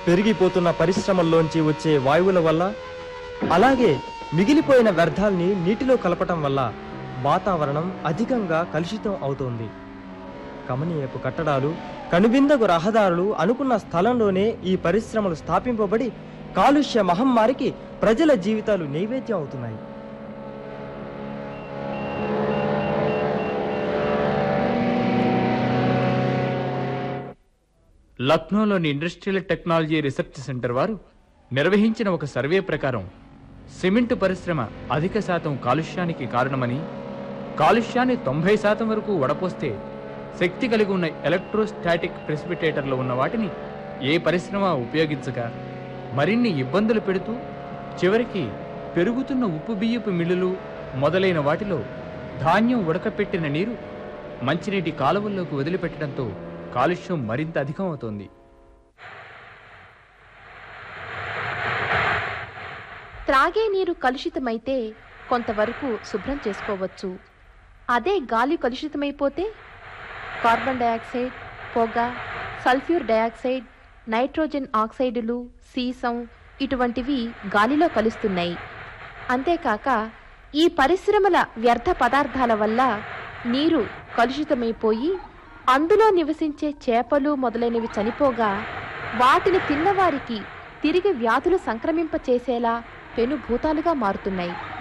పెరిగిపోతున్న పరిశ్రమల్లోంచి వచ్చే వాయువుల వల్ల అలాగే మిగిలిపోయిన వ్యర్థాల్ని నీటిలో కలపటం వల్ల వాతావరణం అధికంగా కలుషితం అవుతోంది కమనీయపు కట్టడాలు కనువిందగు రహదారులు అనుకున్న స్థలంలోనే ఈ పరిశ్రమలు స్థాపింపబడి కాలుష్య మహమ్మారికి ప్రజల జీవితాలు నైవేద్యం అవుతున్నాయి లక్నోలోని ఇండస్ట్రియల్ టెక్నాలజీ రీసెర్చ్ సెంటర్ వారు నిర్వహించిన ఒక సర్వే ప్రకారం సిమెంట్ పరిశ్రమ అధిక శాతం కాలుష్యానికి కారణమని కాలుష్యాన్ని తొంభై శాతం వరకు వడపోస్తే శక్తి కలిగి ఉన్న ఎలక్ట్రోస్టాటిక్ ప్రెసిపిటేటర్లు ఉన్న వాటిని ఏ పరిశ్రమ ఉపయోగించక మరిన్ని ఇబ్బందులు పెడుతూ చివరికి పెరుగుతున్న ఉప్పు బియ్యపు మిల్లులు మొదలైన వాటిలో ధాన్యం ఉడకపెట్టిన నీరు మంచినీటి కాలువల్లోకి వదిలిపెట్టడంతో కాలుష్యం మరింత అధికమవుతోంది త్రాగే నీరు కలుషితమైతే కొంతవరకు శుభ్రం చేసుకోవచ్చు అదే గాలి కలుషితమైపోతే కార్బన్ డయాక్సైడ్ పొగ సల్ఫ్యూర్ డయాక్సైడ్ నైట్రోజన్ ఆక్సైడులు సీసం ఇటువంటివి గాలిలో కలుస్తున్నాయి అంతేకాక ఈ పరిశ్రమల వ్యర్థ పదార్థాల వల్ల నీరు కలుషితమైపోయి అందులో నివసించే చేపలు మొదలైనవి చనిపోగా వాటిని తిన్నవారికి తిరిగి వ్యాధులు సంక్రమింపచేసేలా పెనుభూతాలుగా మారుతున్నాయి